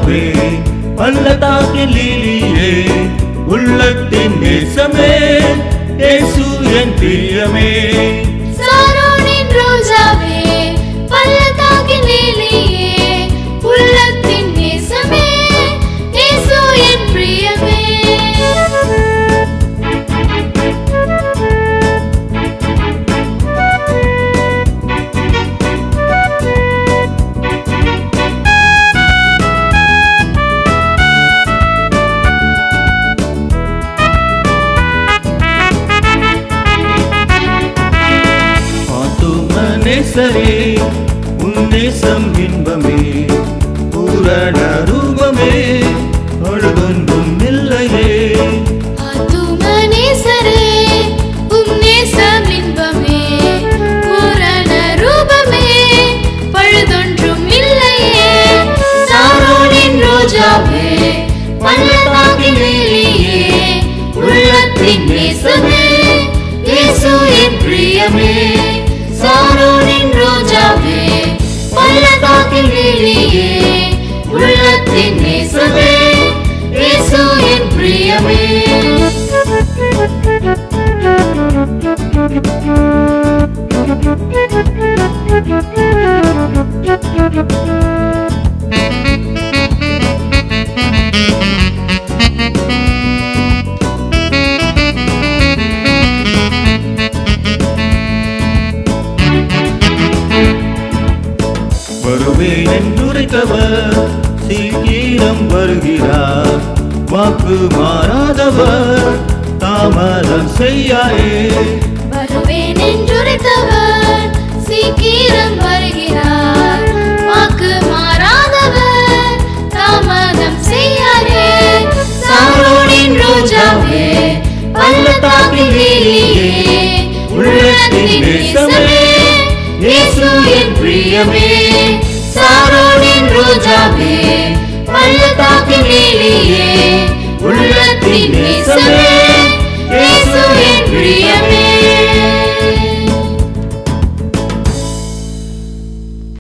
ரோஜாவே பள்ளத்தாக்கின் லீலியே உள்ளத்தின் நேசமே இயேசு என் பிரியமே சாரோனின் ரோஜாவே பள்ளத்தாக்கின் லீலியே உள்ளத்தின் நேசமே இயேசு என் பிரியமே ஆத்தும நேசரே உன் நேசம் இன்பமே பூரண ரூபமே அழுதொன்றும் இல்லையே ஆத்துமனேசரே உம் நேசம் இன்பமே பூரண ரூபமே பழுதொன்றும் இல்லையே சாரோனின் ரோஜாவே பள்ளத்தாக்கின் லீலியே உள்ளத்தின் நேசமே இயேசு என் பிரியமே சாரோனின் ரோஜாவே பள்ளத்தாக்கின் லீலியே உள்ளத்தின் நேசமே இயேசு என் பிரியமே வருவேன் என்றுரைத்தவர் சீக்கிரம் வருகிறார் வாக்கு மாறாதவர் தாமதம் செய்யாயே வருவேன் என்றுரைத்தவர் சீக்கிரம் வருகிறார்